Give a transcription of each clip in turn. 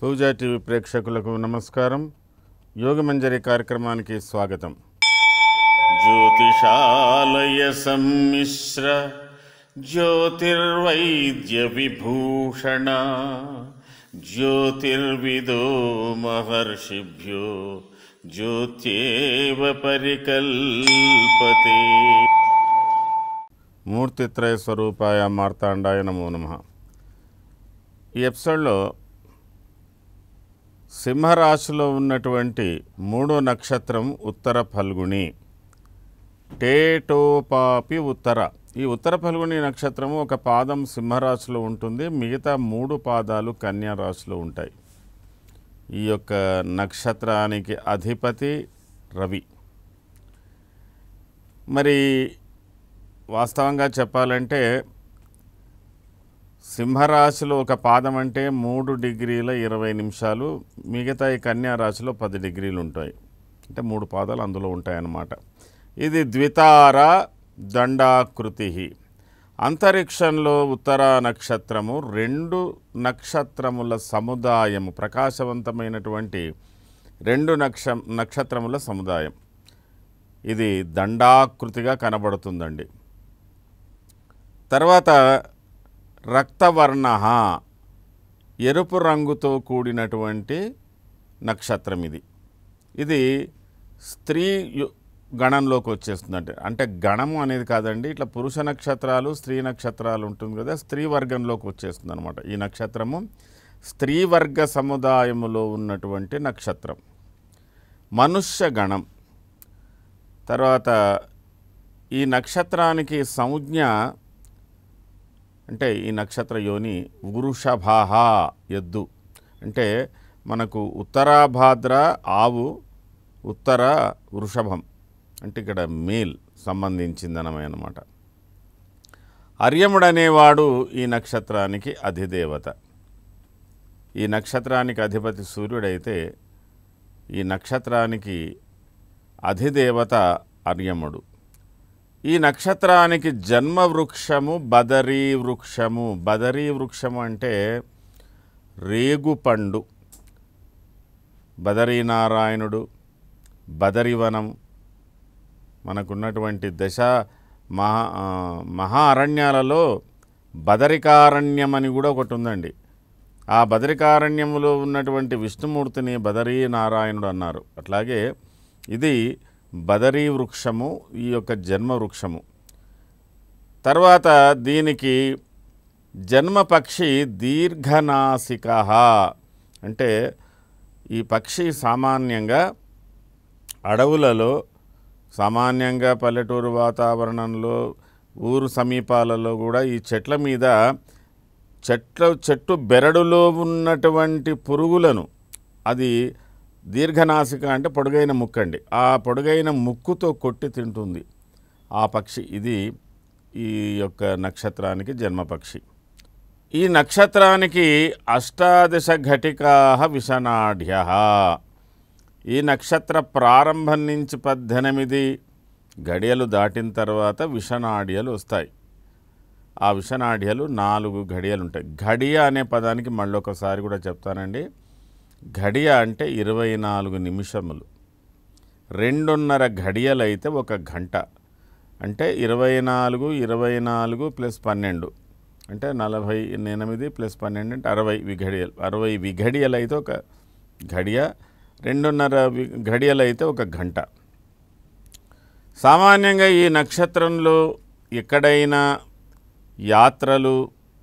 పూజా TV ప్రేక్షకులకు నమస్కారం యోగమంజరి కార్యక్రమానికి స్వాగతం జ్యోతిషాలయ సమ్మిశ్ర జ్యోతిర్వైద్య విభూషణ జ్యోతిర్విదో మహర్షిభ్యో జ్యోత్యేవ పరికల్పతే మూర్తిత్రయ స్వరూపాయ మార్తాండాయ నమో నమ ఈ ఎపిసోడ్లో సింహరాశిలో ఉన్నటువంటి మూడో నక్షత్రం ఉత్తర ఫల్గుణి టేటోపాపి ఉత్తర ఈ ఉత్తర ఫల్గుణి నక్షత్రము ఒక పాదం సింహరాశిలో ఉంటుంది మిగతా మూడు పాదాలు కన్యా రాశిలో ఉంటాయి ఈ యొక్క నక్షత్రానికి అధిపతి రవి మరి వాస్తవంగా చెప్పాలంటే సింహరాశిలో ఒక పాదం అంటే మూడు డిగ్రీల ఇరవై నిమిషాలు మిగతా ఈ కన్యా రాశిలో పది డిగ్రీలు ఉంటాయి అంటే మూడు పాదాలు అందులో ఉంటాయన్నమాట ఇది ద్వితార దండాకృతి అంతరిక్షంలో ఉత్తర నక్షత్రము రెండు నక్షత్రముల సముదాయము ప్రకాశవంతమైనటువంటి రెండు నక్ష నక్షత్రముల సముదాయం ఇది దండాకృతిగా కనబడుతుందండి తర్వాత రక్తవర్ణ ఎరుపు రంగుతో కూడినటువంటి నక్షత్రం ఇది ఇది స్త్రీ యు- గణంలోకి వచ్చేస్తుందంటే అంటే గణము అనేది కాదండి ఇట్లా పురుష నక్షత్రాలు స్త్రీ నక్షత్రాలు ఉంటుంది కదా స్త్రీ వర్గంలోకి వచ్చేస్తుంది అనమాట ఈ నక్షత్రము స్త్రీ వర్గ సముదాయములో ఉన్నటువంటి నక్షత్రం మనుష్య గణం తర్వాత ఈ నక్షత్రానికి సంజ్ఞ అంటే ఈ నక్షత్ర యోని వృషభాహ ఎద్దు అంటే మనకు ఉత్తరాభాద్ర ఆవు ఉత్తర వృషభం అంటే ఇక్కడ మేల్ సంబంధించిందనమే అనమాట అర్యముడు అనేవాడు ఈ నక్షత్రానికి అధిదేవత ఈ నక్షత్రానికి అధిపతి సూర్యుడైతే ఈ నక్షత్రానికి అధిదేవత అర్యముడు ఈ నక్షత్రానికి జన్మ వృక్షము బదరీ వృక్షము బదరీ వృక్షము అంటే రేగుపండు బదరీనారాయణుడు బదరివనం మనకున్నటువంటి దశ మహా ఆ, మహా అరణ్యాలలో బదరికారణ్యం అని కూడా ఒకటి ఉందండి ఆ బదరికారణ్యములో ఉన్నటువంటి విష్ణుమూర్తిని బదరీ నారాయణుడు అన్నారు అట్లాగే ఇది బదరీ వృక్షము ఈ యొక్క జన్మ వృక్షము తర్వాత దీనికి జన్మ పక్షి దీర్ఘనాసిక అంటే ఈ పక్షి సామాన్యంగా అడవులలో సామాన్యంగా పల్లెటూరు వాతావరణంలో ఊరు సమీపాలలో కూడా ఈ చెట్ల మీద చెట్ల చెట్టు బెరడులో ఉన్నటువంటి పురుగులను అది దీర్ఘనాసిక అంటే పొడుగైన ముక్కు అండి ఆ పొడుగైన ముక్కుతో కొట్టి తింటుంది ఆ పక్షి ఇది ఈ యొక్క నక్షత్రానికి జన్మపక్షి ఈ నక్షత్రానికి అష్టాదశ ఘటికా విషనాఢ్య ఈ నక్షత్ర ప్రారంభం నుంచి పద్దెనిమిది గడియలు దాటిన తర్వాత విషనాడ్యలు వస్తాయి ఆ విషనాడ్యలు నాలుగు గడియలు ఉంటాయి ఘడియ అనే పదానికి మళ్ళీ ఒకసారి కూడా చెప్తానండి ఘడియ అంటే ఇరవై నాలుగు నిమిషములు రెండున్నర ఘడియలు అయితే ఒక గంట అంటే ఇరవై నాలుగు ఇరవై నాలుగు ప్లస్ పన్నెండు అంటే నలభై ఎనిమిది ప్లస్ పన్నెండు అంటే అరవై విఘడియలు అరవై విఘడియలు అయితే ఒక ఘడియ రెండున్నర వి- ఘడియలు అయితే ఒక గంట సామాన్యంగా ఈ నక్షత్రంలో ఎక్కడైనా యాత్రలు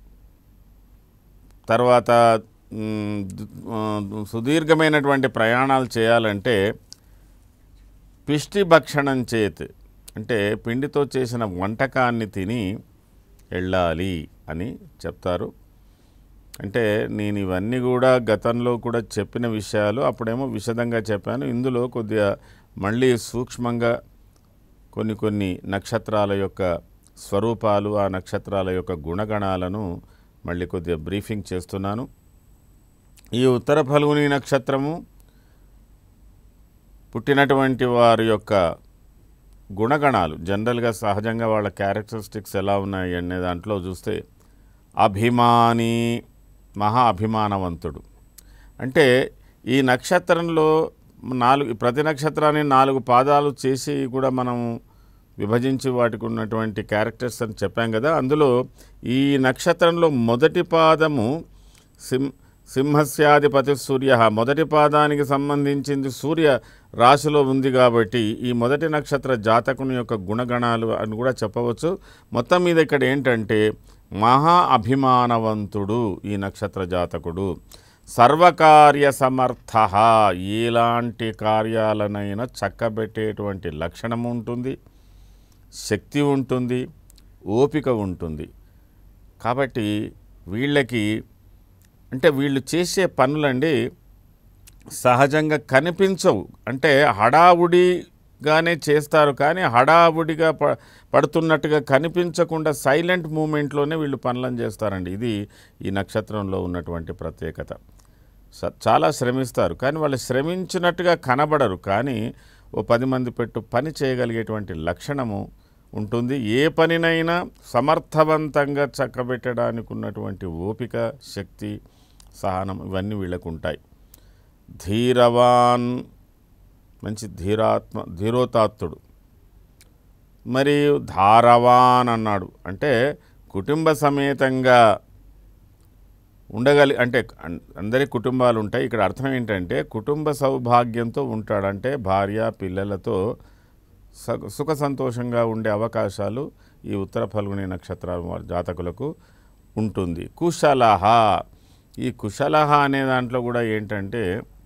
తర్వాత మ్, దు- ఆ, సుదీర్ఘమైనటువంటి ప్రయాణాలు చేయాలంటే పిష్టి భక్షణం చేత్ అంటే పిండితో చేసిన వంటకాన్ని తిని వెళ్ళాలి అని చెప్తారు అంటే నేను ఇవన్నీ కూడా గతంలో కూడా చెప్పిన విషయాలు అప్పుడేమో విశదంగా చెప్పాను ఇందులో కొద్దిగా మళ్ళీ సూక్ష్మంగా కొన్ని కొన్ని నక్షత్రాల యొక్క స్వరూపాలు ఆ నక్షత్రాల యొక్క గుణగణాలను మళ్ళీ కొద్దిగా బ్రీఫింగ్ చేస్తున్నాను ఈ ఉత్తర ఫల్గుని నక్షత్రము పుట్టినటువంటి వారి యొక్క గుణగణాలు జనరల్గా సహజంగా వాళ్ళ క్యారెక్టరిస్టిక్స్ ఎలా ఉన్నాయి అనే దాంట్లో చూస్తే అభిమాని మహా అభిమానవంతుడు అంటే ఈ నక్షత్రంలో నాలుగు ప్రతి నక్షత్రాన్ని నాలుగు పాదాలు చేసి కూడా మనం విభజించి వాటికి ఉన్నటువంటి క్యారెక్టర్స్ అని చెప్పాం కదా అందులో ఈ నక్షత్రంలో మొదటి పాదము సింహ సింహస్యాధిపతి సూర్య మొదటి పాదానికి సంబంధించింది సూర్య రాశిలో ఉంది కాబట్టి ఈ మొదటి నక్షత్ర జాతకుని యొక్క గుణగణాలు అని కూడా చెప్పవచ్చు మొత్తం మీద ఇక్కడ ఏంటంటే మహా అభిమానవంతుడు ఈ నక్షత్ర జాతకుడు సర్వకార్య సమర్థ ఎలాంటి కార్యాలనైనా చక్కబెట్టేటువంటి లక్షణం ఉంటుంది శక్తి ఉంటుంది ఓపిక ఉంటుంది కాబట్టి వీళ్ళకి అంటే వీళ్ళు చేసే పనులండి సహజంగా కనిపించవు అంటే హడావుడిగానే చేస్తారు కానీ హడావుడిగా ప పడుతున్నట్టుగా కనిపించకుండా సైలెంట్ మూమెంట్లోనే వీళ్ళు పనులను చేస్తారండి ఇది ఈ నక్షత్రంలో ఉన్నటువంటి ప్రత్యేకత స- చాలా శ్రమిస్తారు కానీ వాళ్ళు శ్రమించినట్టుగా కనబడరు కానీ ఓ పది మంది పెట్టు పని చేయగలిగేటువంటి లక్షణము ఉంటుంది ఏ పనినైనా సమర్థవంతంగా చక్కబెట్టడానికి ఉన్నటువంటి ఓపిక శక్తి సహనం ఇవన్నీ వీళ్ళకు ఉంటాయి ధీరవాన్ మంచి ధీరాత్మ ధీరోతాత్తుడు మరియు ధారవాన్ అన్నాడు అంటే కుటుంబ సమేతంగా ఉండగలి అంటే అన్- అందరి కుటుంబాలు ఉంటాయి ఇక్కడ అర్థం ఏంటంటే కుటుంబ సౌభాగ్యంతో ఉంటాడు అంటే భార్య పిల్లలతో స- సుఖ సంతోషంగా ఉండే అవకాశాలు ఈ ఉత్తర ఫల్గుని నక్షత్రాల వారి జాతకులకు ఉంటుంది కుశలహ ఈ కుశలహ అనే దాంట్లో కూడా ఏంటంటే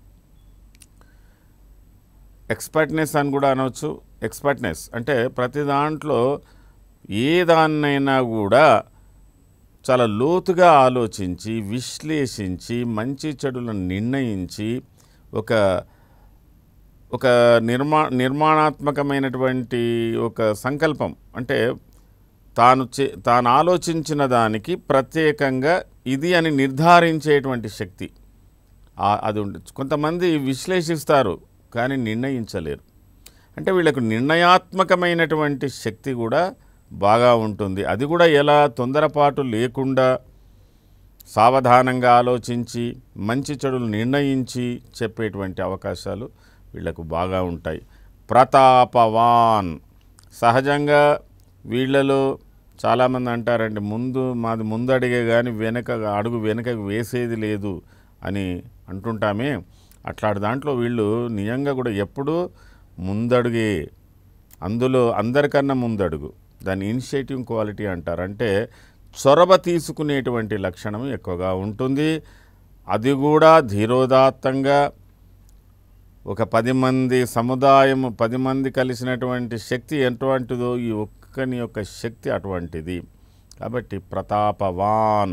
ఎక్స్పర్ట్నెస్ అని కూడా అనవచ్చు ఎక్స్పర్ట్నెస్ అంటే ప్రతి దాంట్లో ఏ దాన్నైనా కూడా చాలా లోతుగా ఆలోచించి విశ్లేషించి మంచి చెడులను నిర్ణయించి ఒక ఒక నిర్మా నిర్మాణాత్మకమైనటువంటి ఒక సంకల్పం అంటే తాను చే తాను ఆలోచించిన దానికి ప్రత్యేకంగా ఇది అని నిర్ధారించేటువంటి శక్తి ఆ- అది ఉండొచ్చు కొంతమంది విశ్లేషిస్తారు కానీ నిర్ణయించలేరు అంటే వీళ్ళకు నిర్ణయాత్మకమైనటువంటి శక్తి కూడా బాగా ఉంటుంది అది కూడా ఎలా తొందరపాటు లేకుండా సావధానంగా ఆలోచించి మంచి చెడులు నిర్ణయించి చెప్పేటువంటి అవకాశాలు వీళ్ళకు బాగా ఉంటాయి ప్రతాపవాన్ సహజంగా వీళ్ళలో చాలామంది అంటారండి ముందు మాది ముందు అడిగే కానీ వెనక అడుగు వెనకకు వేసేది లేదు అని అంటుంటామే అట్లాంటి దాంట్లో వీళ్ళు నిజంగా కూడా ఎప్పుడూ ముందడుగే అందులో అందరికన్నా ముందడుగు దాన్ని ఇనిషియేటివ్ క్వాలిటీ అంటారు అంటే చొరవ తీసుకునేటువంటి లక్షణం ఎక్కువగా ఉంటుంది అది కూడా ధీరోదాత్తంగా ఒక పది మంది సముదాయం పది మంది కలిసినటువంటి శక్తి ఎటువంటిదో ఈ ఒక్కని యొక్క శక్తి అటువంటిది కాబట్టి ప్రతాపవాన్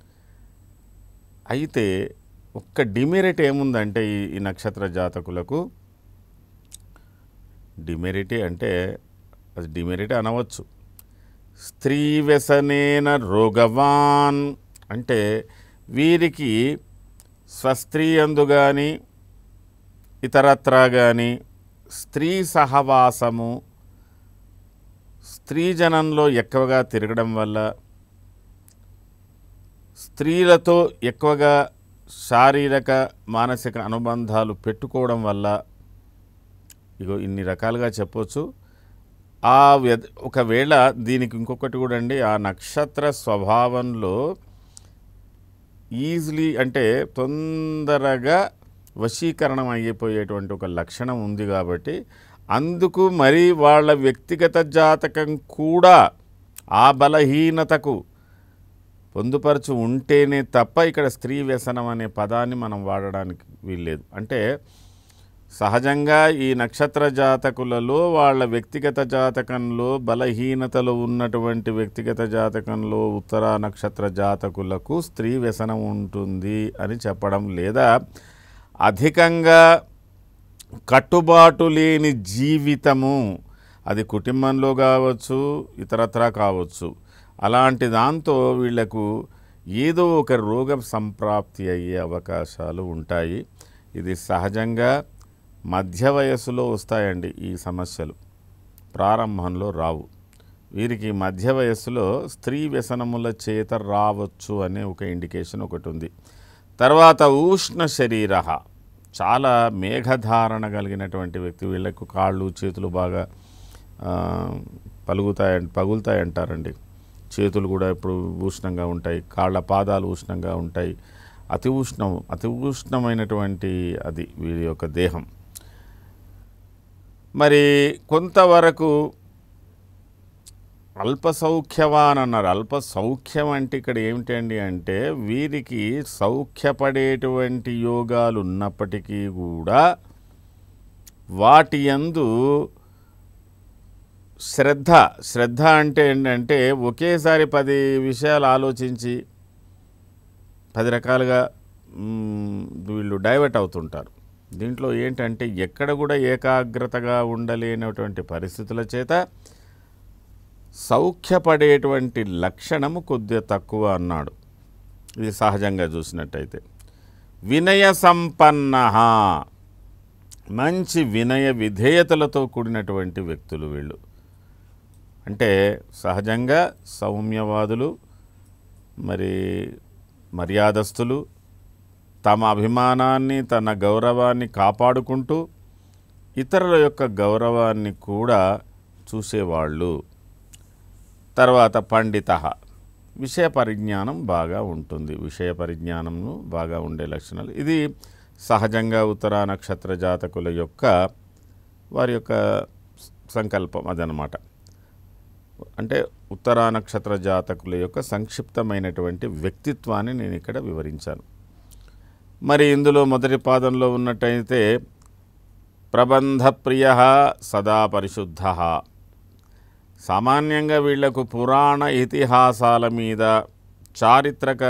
అయితే ఒక్క డిమెరిట్ ఏముందంటే ఈ ఈ నక్షత్ర జాతకులకు డిమెరిటీ అంటే అది డిమెరిట్ అనవచ్చు స్త్రీ వ్యసనేన రోగవాన్ అంటే వీరికి స్వస్త్రీ అందు కానీ ఇతరత్రా కానీ స్త్రీ సహవాసము స్త్రీ జనంలో ఎక్కువగా తిరగడం వల్ల స్త్రీలతో ఎక్కువగా శారీరక మానసిక అనుబంధాలు పెట్టుకోవడం వల్ల ఇగో ఇన్ని రకాలుగా చెప్పొచ్చు ఆ వ్యధ ఒకవేళ దీనికి ఇంకొకటి కూడా అండి ఆ నక్షత్ర స్వభావంలో ఈజీలీ అంటే తొందరగా వశీకరణం అయిపోయేటువంటి ఒక లక్షణం ఉంది కాబట్టి అందుకు మరి వాళ్ళ వ్యక్తిగత జాతకం కూడా ఆ బలహీనతకు పొందుపరచు ఉంటేనే తప్ప ఇక్కడ స్త్రీ వ్యసనం అనే పదాన్ని మనం వాడడానికి వీల్లేదు అంటే సహజంగా ఈ నక్షత్ర జాతకులలో వాళ్ళ వ్యక్తిగత జాతకంలో బలహీనతలు ఉన్నటువంటి వ్యక్తిగత జాతకంలో ఉత్తర నక్షత్ర జాతకులకు స్త్రీ వ్యసనం ఉంటుంది అని చెప్పడం లేదా అధికంగా కట్టుబాటు లేని జీవితము అది కుటుంబంలో కావచ్చు ఇతరత్రా కావచ్చు అలాంటి దాంతో వీళ్లకు ఏదో ఒక రోగం సంప్రాప్తి అయ్యే అవకాశాలు ఉంటాయి ఇది సహజంగా మధ్య వయస్సులో వస్తాయండి ఈ సమస్యలు ప్రారంభంలో రావు వీరికి మధ్య వయస్సులో స్త్రీ వ్యసనముల చేత రావచ్చు అనే ఒక ఇండికేషన్ ఒకటి ఉంది తర్వాత ఉష్ణ శరీర చాలా మేఘధారణ కలిగినటువంటి వ్యక్తి వీళ్ళకు కాళ్ళు చేతులు బాగా ఆ, పలుగుతాయి పగులుతాయి అంటారండి చేతులు కూడా ఇప్పుడు ఉష్ణంగా ఉంటాయి కాళ్ళ పాదాలు ఉష్ణంగా ఉంటాయి అతి ఉష్ణం అతి ఉష్ణమైనటువంటి అది వీరి యొక్క దేహం మరి కొంతవరకు అల్ప సౌఖ్యవాన్ అన్నారు అల్ప సౌఖ్యం అంటే ఇక్కడ ఏమిటండి అంటే వీరికి సౌఖ్యపడేటువంటి యోగాలు ఉన్నప్పటికీ కూడా వాటి యందు శ్రద్ధ శ్రద్ధ అంటే ఏంటంటే ఒకేసారి పది విషయాలు ఆలోచించి పది రకాలుగా మ్, వీళ్ళు డైవర్ట్ అవుతుంటారు దీంట్లో ఏంటంటే ఎక్కడ కూడా ఏకాగ్రతగా ఉండలేనటువంటి పరిస్థితుల చేత సౌఖ్యపడేటువంటి లక్షణము కొద్దిగా తక్కువ అన్నాడు ఇది సహజంగా చూసినట్టయితే వినయ సంపన్న మంచి వినయ విధేయతలతో కూడినటువంటి వ్యక్తులు వీళ్ళు అంటే సహజంగా సౌమ్యవాదులు మరి మర్యాదస్తులు తమ అభిమానాన్ని తన గౌరవాన్ని కాపాడుకుంటూ ఇతరుల యొక్క గౌరవాన్ని కూడా చూసేవాళ్ళు తర్వాత పండిత విషయ పరిజ్ఞానం బాగా ఉంటుంది విషయ పరిజ్ఞానము బాగా ఉండే లక్షణాలు ఇది సహజంగా ఉత్తరా నక్షత్ర జాతకుల యొక్క వారి యొక్క సంకల్పం అదనమాట అంటే ఉత్తరా నక్షత్ర జాతకుల యొక్క సంక్షిప్తమైనటువంటి వ్యక్తిత్వాన్ని నేను ఇక్కడ వివరించాను మరి ఇందులో మొదటి పాదంలో ఉన్నట్టయితే ప్రబంధ ప్రియ సదా పరిశుద్ధ సామాన్యంగా వీళ్లకు పురాణ ఇతిహాసాల మీద చారిత్రక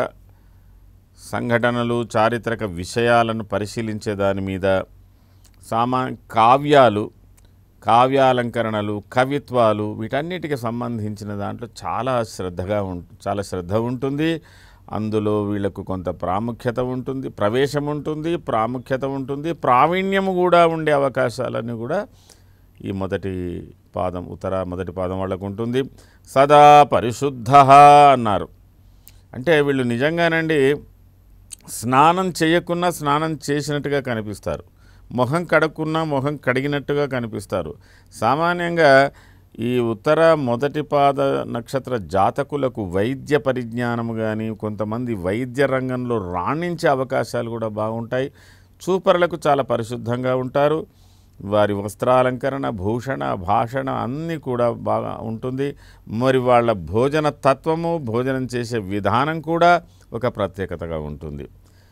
సంఘటనలు చారిత్రక విషయాలను పరిశీలించే దాని మీద సామా కావ్యాలు కావ్యాలంకరణలు కవిత్వాలు వీటన్నిటికి సంబంధించిన దాంట్లో చాలా శ్రద్ధగా ఉం చాలా శ్రద్ధ ఉంటుంది అందులో వీళ్ళకు కొంత ప్రాముఖ్యత ఉంటుంది ప్రవేశం ఉంటుంది ప్రాముఖ్యత ఉంటుంది ప్రావీణ్యము కూడా ఉండే అవకాశాలన్నీ కూడా ఈ మొదటి పాదం ఉత్తర మొదటి పాదం వాళ్ళకు ఉంటుంది సదా పరిశుద్ధ అన్నారు అంటే వీళ్ళు నిజంగానండి స్నానం చేయకున్నా స్నానం చేసినట్టుగా కనిపిస్తారు మొహం కడక్కున్నా మొహం కడిగినట్టుగా కనిపిస్తారు సామాన్యంగా ఈ ఉత్తర మొదటి పాద నక్షత్ర జాతకులకు వైద్య పరిజ్ఞానం కానీ కొంతమంది వైద్య రంగంలో రాణించే అవకాశాలు కూడా బాగుంటాయి చూపరులకు చాలా పరిశుద్ధంగా ఉంటారు వారి వస్త్రాలంకరణ భూషణ భాషణ అన్నీ కూడా బాగా ఉంటుంది మరి వాళ్ళ భోజన తత్వము భోజనం చేసే విధానం కూడా ఒక ప్రత్యేకతగా ఉంటుంది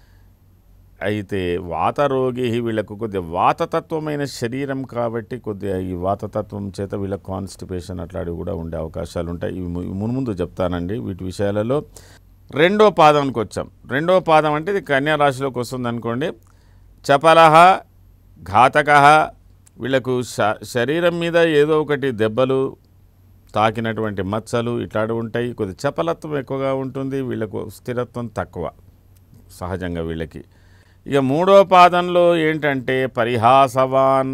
అయితే వాతరోగి వీళ్ళకు కొద్దిగా వాతతత్వమైన శరీరం కాబట్టి కొద్దిగా ఈ వాతతత్వం చేత వీళ్ళకి కాన్స్టిపేషన్ అట్లాంటివి కూడా ఉండే అవకాశాలు ఉంటాయి ఇవి ము- మున్ముందు చెప్తానండి వీటి విషయాలలో రెండో పాదంకి వచ్చాం రెండో పాదం అంటే ఇది కన్యా రాశిలోకి వస్తుంది అనుకోండి చపలహ ఘాతక వీళ్ళకు శ- శరీరం మీద ఏదో ఒకటి దెబ్బలు తాకినటువంటి మచ్చలు ఇట్లాంటివి ఉంటాయి కొద్ది చపలత్వం ఎక్కువగా ఉంటుంది వీళ్ళకు స్థిరత్వం తక్కువ సహజంగా వీళ్ళకి ఇక మూడో పాదంలో ఏంటంటే పరిహాసవాన్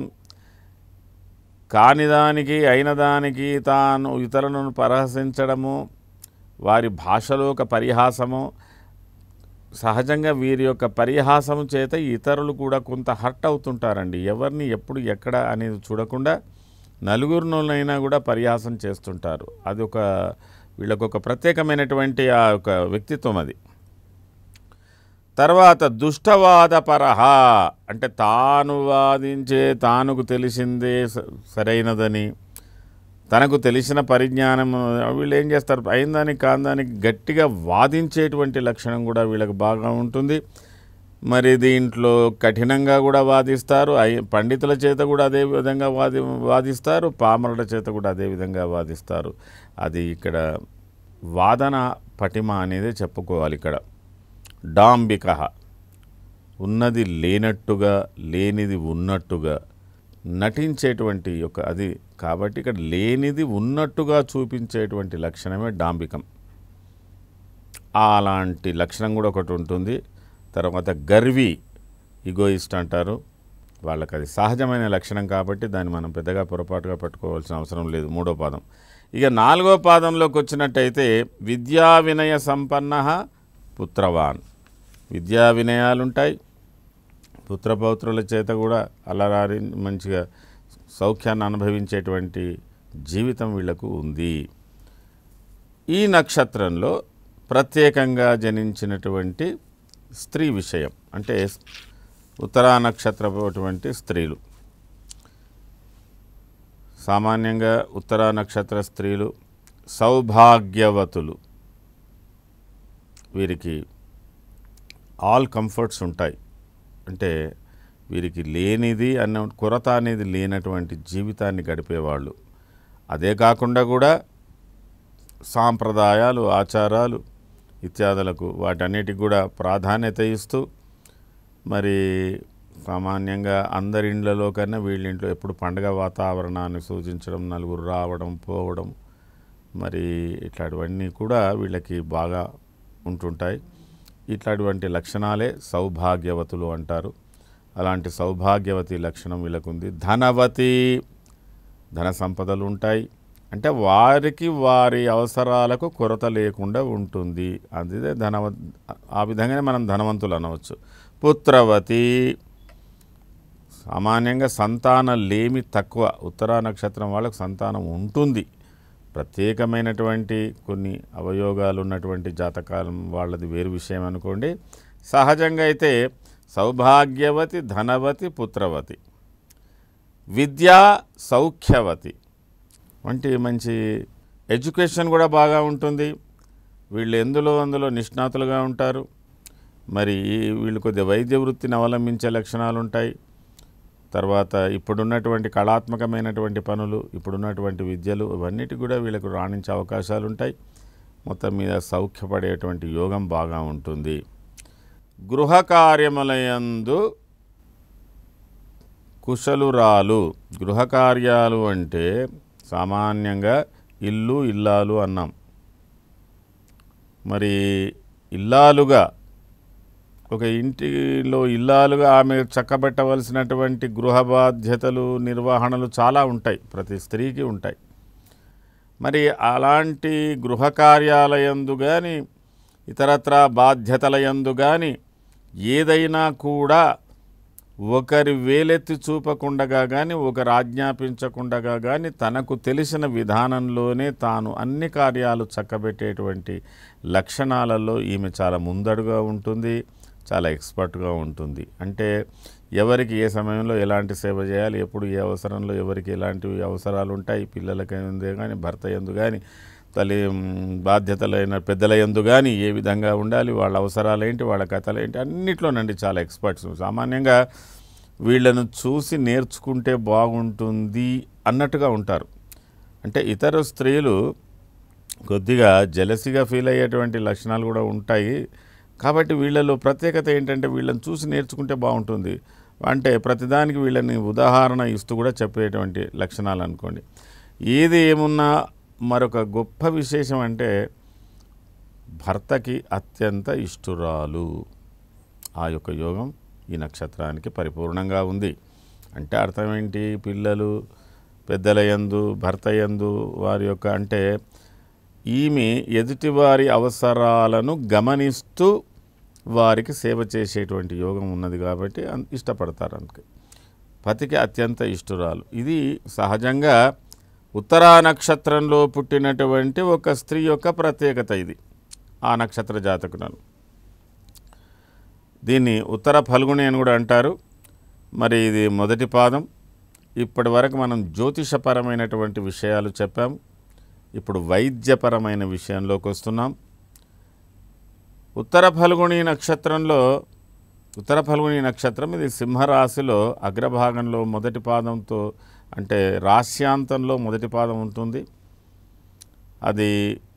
కానిదానికి అయినదానికి తాను ఇతరులను పరిహసించడము వారి భాషలో ఒక పరిహాసము సహజంగా వీరి యొక్క పరిహాసము చేత ఇతరులు కూడా కొంత హర్ట్ అవుతుంటారండి ఎవరిని ఎప్పుడు ఎక్కడ అనేది చూడకుండా నలుగురినైనా కూడా పరిహాసం చేస్తుంటారు అది ఒక వీళ్ళకు ఒక ప్రత్యేకమైనటువంటి ఆ యొక్క వ్యక్తిత్వం అది తర్వాత దుష్టవాదపరహ అంటే తాను వాదించే తానుకు తెలిసిందే స- సరైనదని తనకు తెలిసిన పరిజ్ఞానం వీళ్ళు ఏం చేస్తారు అయిందానికి కాందానికి గట్టిగా వాదించేటువంటి లక్షణం కూడా వీళ్ళకి బాగా ఉంటుంది మరి దీంట్లో కఠినంగా కూడా వాదిస్తారు అయి పండితుల చేత కూడా అదే విధంగా వాది వాదిస్తారు పామరుల చేత కూడా అదే విధంగా వాదిస్తారు అది ఇక్కడ వాదన పటిమ అనేది చెప్పుకోవాలి ఇక్కడ డాంబిక ఉన్నది లేనట్టుగా లేనిది ఉన్నట్టుగా నటించేటువంటి యొక్క అది కాబట్టి ఇక్కడ లేనిది ఉన్నట్టుగా చూపించేటువంటి లక్షణమే డాంబికం అలాంటి లక్షణం కూడా ఒకటి ఉంటుంది తర్వాత గర్వి ఇగోయిస్ట్ అంటారు వాళ్ళకి అది సహజమైన లక్షణం కాబట్టి దాన్ని మనం పెద్దగా పొరపాటుగా పట్టుకోవాల్సిన అవసరం లేదు మూడో పాదం ఇక నాలుగో పాదంలోకి వచ్చినట్టయితే విద్యా వినయ సంపన్న పుత్రవాన్ విద్యా వినయాలు ఉంటాయి పుత్రపౌత్రుల చేత కూడా అలరారి మంచిగా సౌఖ్యాన్ని అనుభవించేటువంటి జీవితం వీళ్లకు ఉంది ఈ నక్షత్రంలో ప్రత్యేకంగా జనించినటువంటి స్త్రీ విషయం అంటే ఉత్తరా నక్షత్రటువంటి స్త్రీలు సామాన్యంగా ఉత్తరా నక్షత్ర స్త్రీలు సౌభాగ్యవతులు వీరికి ఆల్ కంఫర్ట్స్ ఉంటాయి అంటే వీరికి లేనిది అన్న కొరత అనేది లేనటువంటి జీవితాన్ని గడిపేవాళ్ళు అదే కాకుండా కూడా సాంప్రదాయాలు ఆచారాలు ఇత్యాదులకు వాటన్నిటికి కూడా ప్రాధాన్యత ఇస్తూ మరి సామాన్యంగా అందరి ఇండ్లలో కన్నా వీళ్ళ ఇంట్లో ఎప్పుడు పండగ వాతావరణాన్ని సూచించడం నలుగురు రావడం పోవడం మరి ఇట్లాంటివన్నీ కూడా వీళ్ళకి బాగా ఉంటుంటాయి ఇట్లాంటి లక్షణాలే సౌభాగ్యవతులు అంటారు అలాంటి సౌభాగ్యవతి లక్షణం వీళ్ళకుంది ధనవతి ధన సంపదలు ఉంటాయి అంటే వారికి వారి అవసరాలకు కొరత లేకుండా ఉంటుంది అదే ధనవ ఆ విధంగానే మనం ధనవంతులు అనవచ్చు పుత్రవతి సామాన్యంగా సంతాన లేమి తక్కువ ఉత్తరా నక్షత్రం వాళ్ళకు సంతానం ఉంటుంది ప్రత్యేకమైనటువంటి కొన్ని అవయోగాలు ఉన్నటువంటి జాతకాలం వాళ్ళది వేరు విషయం అనుకోండి సహజంగా అయితే సౌభాగ్యవతి ధనవతి పుత్రవతి విద్యా సౌఖ్యవతి వంటి మంచి ఎడ్యుకేషన్ కూడా బాగా ఉంటుంది వీళ్ళు ఎందులో అందులో నిష్ణాతులుగా ఉంటారు మరి వీళ్ళు కొద్దిగా వైద్య వృత్తిని అవలంబించే లక్షణాలు ఉంటాయి తర్వాత ఇప్పుడున్నటువంటి కళాత్మకమైనటువంటి పనులు ఇప్పుడున్నటువంటి విద్యలు ఇవన్నిటి కూడా వీళ్ళకు రాణించే అవకాశాలు ఉంటాయి మొత్తం మీద సౌఖ్యపడేటువంటి యోగం బాగా ఉంటుంది గృహ కార్యములయందు కుశలురాలు గృహ కార్యాలు అంటే సామాన్యంగా ఇల్లు ఇల్లాలు అన్నాం మరి ఇల్లాలుగా ఒక ఇంటిలో ఇల్లాలుగా ఆమె చక్కబెట్టవలసినటువంటి గృహ బాధ్యతలు నిర్వహణలు చాలా ఉంటాయి ప్రతి స్త్రీకి ఉంటాయి మరి అలాంటి గృహ కార్యాలయందు కానీ ఇతరత్ర బాధ్యతల యందు కానీ ఏదైనా కూడా ఒకరి వేలెత్తి చూపకుండగా కానీ ఒకరు ఆజ్ఞాపించకుండగా కానీ తనకు తెలిసిన విధానంలోనే తాను అన్ని కార్యాలు చక్కబెట్టేటువంటి లక్షణాలలో ఈమె చాలా ముందడుగా ఉంటుంది చాలా ఎక్స్పర్ట్గా ఉంటుంది అంటే ఎవరికి ఏ సమయంలో ఎలాంటి సేవ చేయాలి ఎప్పుడు ఏ అవసరంలో ఎవరికి ఎలాంటి అవసరాలు ఉంటాయి పిల్లలకి కానీ భర్త ఎందు కానీ తల్లి మ్, బాధ్యతలైన పెద్దల ఎందు కానీ ఏ విధంగా ఉండాలి వాళ్ళ అవసరాలు ఏంటి వాళ్ళ కథలు ఏంటి అన్నిట్లోనండి చాలా ఎక్స్పర్ట్స్ సామాన్యంగా వీళ్ళను చూసి నేర్చుకుంటే బాగుంటుంది అన్నట్టుగా ఉంటారు అంటే ఇతర స్త్రీలు కొద్దిగా జలసిగా ఫీల్ అయ్యేటువంటి లక్షణాలు కూడా ఉంటాయి కాబట్టి వీళ్ళలో ప్రత్యేకత ఏంటంటే వీళ్ళని చూసి నేర్చుకుంటే బాగుంటుంది అంటే ప్రతిదానికి వీళ్ళని ఉదాహరణ ఇస్తూ కూడా చెప్పేటువంటి లక్షణాలు అనుకోండి ఏది ఏమున్నా మరొక గొప్ప విశేషం అంటే భర్తకి అత్యంత ఇష్టురాలు ఆ యొక్క యోగం ఈ నక్షత్రానికి పరిపూర్ణంగా ఉంది అంటే అర్థం ఏంటి పిల్లలు పెద్దల యందు భర్త యందు వారి యొక్క అంటే ఈమె ఎదుటివారి అవసరాలను గమనిస్తూ వారికి సేవ చేసేటువంటి యోగం ఉన్నది కాబట్టి అన్- ఇష్టపడతారు అందుకే పతికి అత్యంత ఇష్టురాలు ఇది సహజంగా ఉత్తరా నక్షత్రంలో పుట్టినటువంటి ఒక స్త్రీ యొక్క ప్రత్యేకత ఇది ఆ నక్షత్ర జాతకులను దీన్ని ఉత్తర ఫల్గుణి అని కూడా అంటారు మరి ఇది మొదటి పాదం ఇప్పటి వరకు మనం జ్యోతిషపరమైనటువంటి విషయాలు చెప్పాం ఇప్పుడు వైద్యపరమైన విషయంలోకి వస్తున్నాం ఉత్తర ఫల్గుణి నక్షత్రంలో ఉత్తర ఫల్గుణి నక్షత్రం ఇది సింహరాశిలో అగ్రభాగంలో మొదటి పాదంతో అంటే రాశ్యాంతంలో మొదటి పాదం ఉంటుంది అది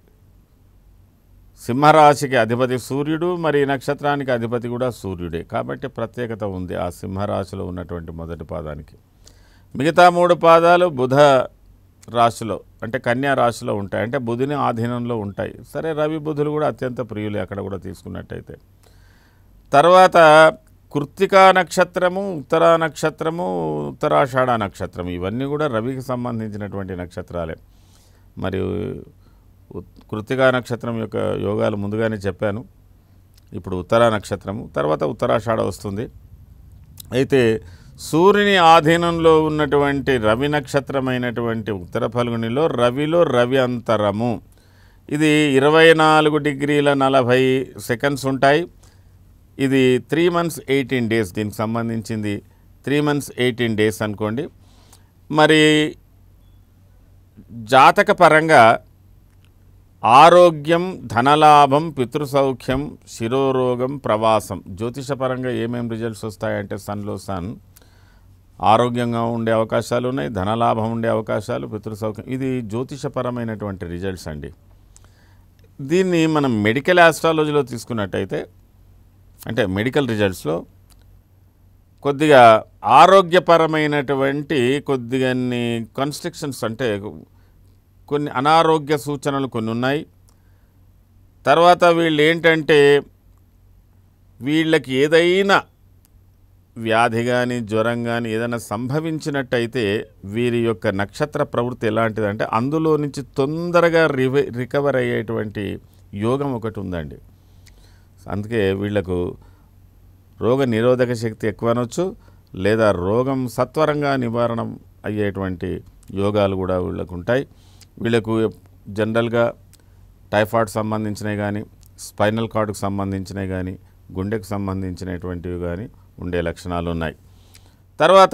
సింహరాశికి అధిపతి సూర్యుడు మరి ఈ నక్షత్రానికి అధిపతి కూడా సూర్యుడే కాబట్టి ప్రత్యేకత ఉంది ఆ సింహరాశిలో ఉన్నటువంటి మొదటి పాదానికి మిగతా మూడు పాదాలు బుధ రాశిలో అంటే కన్యా రాశిలో ఉంటాయి అంటే బుధుని ఆధీనంలో ఉంటాయి సరే రవి బుధులు కూడా అత్యంత ప్రియులే అక్కడ కూడా తీసుకున్నట్టయితే తర్వాత కృత్తికా నక్షత్రము ఉత్తరా నక్షత్రము ఉత్తరాషాఢ నక్షత్రం ఇవన్నీ కూడా రవికి సంబంధించినటువంటి నక్షత్రాలే మరియు ఉత్- కృత్తికా నక్షత్రం యొక్క యోగాలు ముందుగానే చెప్పాను ఇప్పుడు ఉత్తరా నక్షత్రము తర్వాత ఉత్తరాషాఢ వస్తుంది అయితే సూర్యుని ఆధీనంలో ఉన్నటువంటి రవి నక్షత్రమైనటువంటి ఉత్తర ఫల్గునిలో రవిలో రవి అంతరము ఇది ఇరవై నాలుగు డిగ్రీల నలభై సెకండ్స్ ఉంటాయి ఇది త్రీ మంత్స్ ఎయిటీన్ డేస్ దీనికి సంబంధించింది త్రీ మంత్స్ ఎయిటీన్ డేస్ అనుకోండి మరి జాతక పరంగా ఆరోగ్యం ధనలాభం పితృసౌఖ్యం శిరోరోగం ప్రవాసం జ్యోతిషపరంగా ఏమేం రిజల్ట్స్ వస్తాయంటే సన్లో సన్ ఆరోగ్యంగా ఉండే అవకాశాలు ఉన్నాయి ధనలాభం ఉండే అవకాశాలు పితృసౌఖ్యం ఇది జ్యోతిషపరమైనటువంటి రిజల్ట్స్ అండి దీన్ని మనం మెడికల్ ఆస్ట్రాలజీలో తీసుకున్నట్టయితే అంటే మెడికల్ రిజల్ట్స్లో కొద్దిగా ఆరోగ్యపరమైనటువంటి కొద్దిగా కన్స్ట్రక్షన్స్ అంటే కొన్ని అనారోగ్య సూచనలు కొన్ని ఉన్నాయి తర్వాత వీళ్ళు ఏంటంటే వీళ్ళకి ఏదైనా వ్యాధి కానీ జ్వరం కానీ ఏదైనా సంభవించినట్టయితే వీరి యొక్క నక్షత్ర ప్రవృత్తి ఎలాంటిదంటే అందులో నుంచి తొందరగా రివ రికవర్ అయ్యేటువంటి యోగం ఒకటి ఉందండి అందుకే వీళ్లకు రోగ నిరోధక శక్తి ఎక్కువ అనొచ్చు లేదా రోగం సత్వరంగా నివారణ అయ్యేటువంటి యోగాలు కూడా వీళ్ళకు ఉంటాయి వీళ్ళకు జనరల్గా టైఫాయిడ్ సంబంధించినవి కానీ స్పైనల్ కార్డుకు సంబంధించినవి కానీ గుండెకు సంబంధించినటువంటివి కానీ ఉండే లక్షణాలు ఉన్నాయి తర్వాత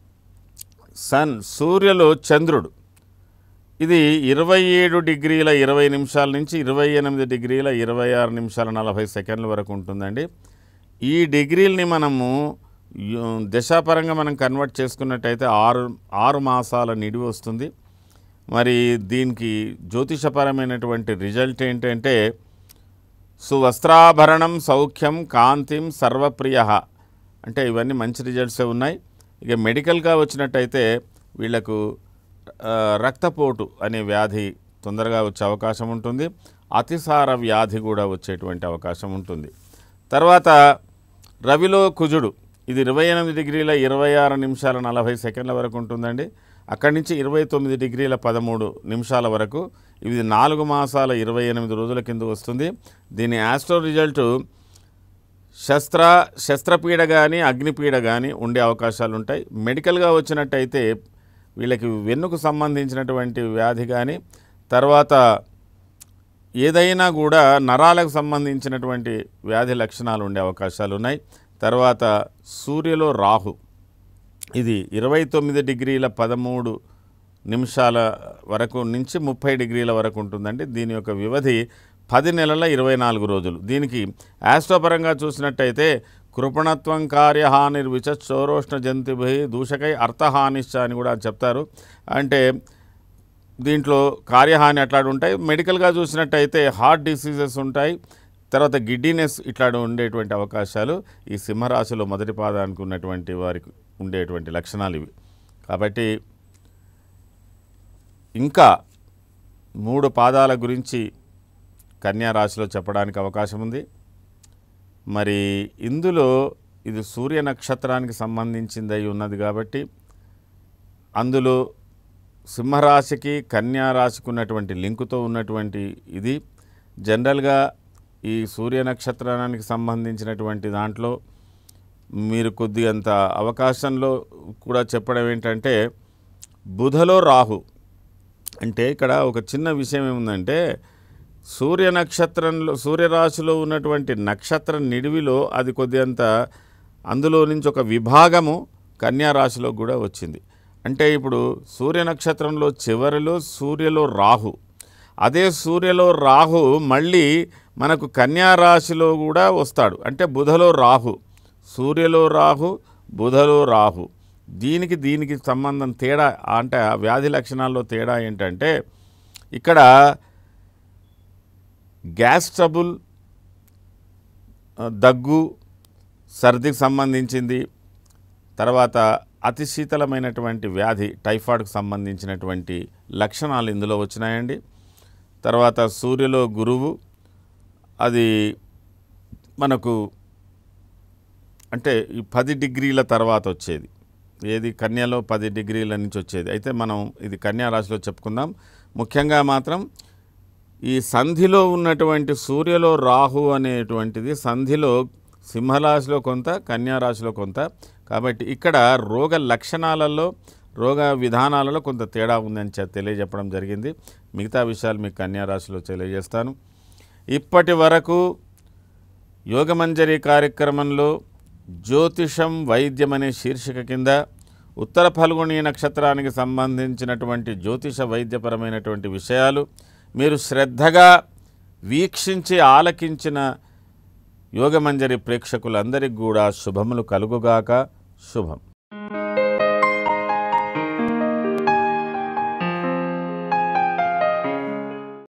సన్ సూర్యులో చంద్రుడు ఇది ఇరవై ఏడు డిగ్రీల ఇరవై నిమిషాల నుంచి ఇరవై ఎనిమిది డిగ్రీల ఇరవై ఆరు నిమిషాల నలభై సెకండ్ల వరకు ఉంటుందండి ఈ డిగ్రీలని మనము యు- దశాపరంగా మనం కన్వర్ట్ చేసుకున్నట్టయితే ఆరు ఆరు మాసాల నిడివి వస్తుంది మరి దీనికి జ్యోతిషపరమైనటువంటి రిజల్ట్ ఏంటంటే సువస్త్రాభరణం సౌఖ్యం కాంతిం సర్వప్రియ అంటే ఇవన్నీ మంచి రిజల్ట్సే ఉన్నాయి ఇక మెడికల్గా వచ్చినట్టయితే వీళ్ళకు ఆ, రక్తపోటు అనే వ్యాధి తొందరగా వచ్చే అవకాశం ఉంటుంది అతిసార వ్యాధి కూడా వచ్చేటువంటి అవకాశం ఉంటుంది తర్వాత రవిలో కుజుడు ఇది ఇరవై ఎనిమిది డిగ్రీల ఇరవై ఆరు నిమిషాల నలభై సెకండ్ల వరకు ఉంటుందండి అక్కడి నుంచి ఇరవై తొమ్మిది డిగ్రీల పదమూడు నిమిషాల వరకు ఇది నాలుగు మాసాల ఇరవై ఎనిమిది రోజుల కింద వస్తుంది దీని ఆస్ట్రో రిజల్ట్ శస్త్ర శస్త్రపీడ కానీ అగ్నిపీడ కానీ ఉండే అవకాశాలు ఉంటాయి మెడికల్గా వచ్చినట్టయితే వీళ్ళకి వెన్నుకు సంబంధించినటువంటి వ్యాధి కానీ తర్వాత ఏదైనా కూడా నరాలకు సంబంధించినటువంటి వ్యాధి లక్షణాలు ఉండే అవకాశాలు ఉన్నాయి తర్వాత సూర్యులో రాహు ఇది ఇరవై తొమ్మిది డిగ్రీల పదమూడు నిమిషాల వరకు నుంచి ముప్పై డిగ్రీల వరకు ఉంటుందండి దీని యొక్క వ్యవధి పది నెలల ఇరవై నాలుగు రోజులు దీనికి యాస్ట్రోపరంగా చూసినట్టయితే కృపణత్వం కార్యహాని విచోరోష్ణ జంతుభి దూషకై అర్థహానిశ్చ అని కూడా చెప్తారు అంటే దీంట్లో కార్యహాని అట్లాంటి ఉంటాయి మెడికల్గా చూసినట్టయితే హార్ట్ డిసీజెస్ ఉంటాయి తర్వాత గిడ్డినెస్ ఇట్లాంటి ఉండేటువంటి అవకాశాలు ఈ సింహరాశిలో మొదటి పాదానికి ఉన్నటువంటి వారికి ఉండేటువంటి లక్షణాలు ఇవి కాబట్టి ఇంకా మూడు పాదాల గురించి కన్యా రాశిలో చెప్పడానికి అవకాశం ఉంది మరి ఇందులో ఇది సూర్య నక్షత్రానికి సంబంధించింది అయి ఉన్నది కాబట్టి అందులో సింహరాశికి కన్యా రాశికి ఉన్నటువంటి లింకుతో ఉన్నటువంటి ఇది జనరల్గా ఈ సూర్య నక్షత్రానికి సంబంధించినటువంటి దాంట్లో మీరు కొద్దిగంత అవకాశంలో కూడా చెప్పడం ఏంటంటే బుధలో రాహు అంటే ఇక్కడ ఒక చిన్న విషయం ఏముందంటే సూర్య నక్షత్రంలో సూర్యరాశిలో ఉన్నటువంటి నక్షత్ర నిడివిలో అది కొద్దిగంత అందులో నుంచి ఒక విభాగము కన్యా రాశిలో కూడా వచ్చింది అంటే ఇప్పుడు సూర్య నక్షత్రంలో చివరిలో సూర్యలో రాహు అదే సూర్యలో రాహు మళ్ళీ మనకు కన్యా రాశిలో కూడా వస్తాడు అంటే బుధలో రాహు సూర్యలో రాహు బుధలో రాహు దీనికి దీనికి సంబంధం తేడా అంటే ఆ వ్యాధి లక్షణాల్లో తేడా ఏంటంటే ఇక్కడ గ్యాస్ ట్రబుల్ ఆ, దగ్గు సర్దికి సంబంధించింది తర్వాత అతి శీతలమైనటువంటి వ్యాధి టైఫాయిడ్కి సంబంధించినటువంటి లక్షణాలు ఇందులో వచ్చినాయండి తర్వాత సూర్యులో గురువు అది మనకు అంటే ఈ పది డిగ్రీల తర్వాత వచ్చేది ఏది కన్యలో పది డిగ్రీల నుంచి వచ్చేది అయితే మనం ఇది కన్యా రాశిలో చెప్పుకుందాం ముఖ్యంగా మాత్రం ఈ సంధిలో ఉన్నటువంటి సూర్యలో రాహు అనేటువంటిది సంధిలో సింహరాశిలో కొంత కన్యారాశిలో కొంత కాబట్టి ఇక్కడ రోగ లక్షణాలలో రోగ విధానాలలో కొంత తేడా ఉందని చె- తెలియజెప్పడం జరిగింది మిగతా విషయాలు మీకు కన్యారాశిలో తెలియజేస్తాను ఇప్పటి వరకు యోగమంజరి కార్యక్రమంలో జ్యోతిషం వైద్యం అనే శీర్షిక కింద ఉత్తర ఫల్గుణి నక్షత్రానికి సంబంధించినటువంటి జ్యోతిష వైద్యపరమైనటువంటి విషయాలు మీరు శ్రద్ధగా వీక్షించి ఆలకించిన యోగమంజరి ప్రేక్షకులందరికీ కూడా శుభములు కలుగుగాక శుభం